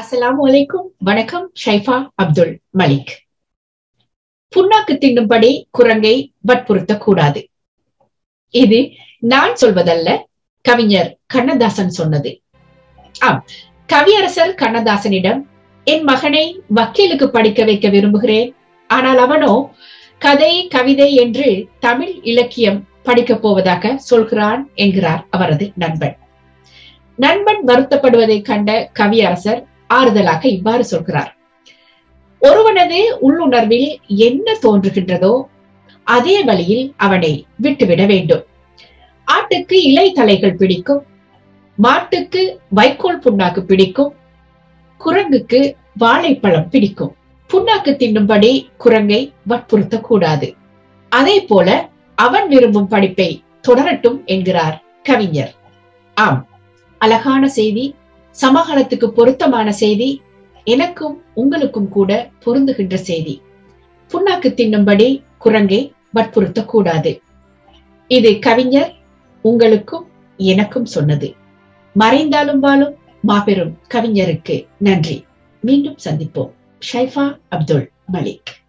அஸ்ஸலாமு அலைக்கும் வணக்கம் ஷைஃபா அப்துல் மலிக் புண்ணாக்கு தின்னும்படி குரங்கை வற்புறுத்தக் கூடாது இது நான் சொல்வதல்ல கவிஞர் கண்ணதாசன் சொன்னது ஆம் கவியரசர் கண்ணதாசனிடம் என் மகனை வக்கீலுக்கு படிக்க வைக்க விரும்புகிறேன் ஆனால் அவனோ கதை கவிதை என்று தமிழ் இலக்கியம் படிக்கப் போவதாக சொல்கிறான் என்கிறார் அவரது நண்பன் நண்பன் வருத்தப்படுவதை கண்ட கவியரசர் ஆறுதலாக இவ்வாறு சொல்கிறார் ஒருவனது உள்ளுணர்வில் என்ன தோன்றுகின்றதோ அதே வழியில் அவனை விட்டுவிட வேண்டும் ஆட்டுக்கு இலை தலைகள் பிடிக்கும் மாட்டுக்கு வைக்கோல் புண்ணாக்கு பிடிக்கும் குரங்குக்கு வாழைப்பழம் பிடிக்கும் புண்ணாக்கு தின்னும்படி குரங்கை வற்புறுத்த கூடாது அதே போல அவன் விரும்பும் படிப்பை தொடரட்டும் என்கிறார் கவிஞர் ஆம் அழகான செய்தி சமகாலத்துக்கு பொருத்தமான செய்தி எனக்கும் உங்களுக்கும் கூட பொருந்துகின்ற செய்தி புண்ணாக்கு தின்னும்படி குரங்கை வற்புறுத்த கூடாது இது கவிஞர் உங்களுக்கும் எனக்கும் சொன்னது மறைந்தாலும் வாழும் மாபெரும் கவிஞருக்கு நன்றி மீண்டும் சந்திப்போம் ஷைஃபா அப்துல் மலிக்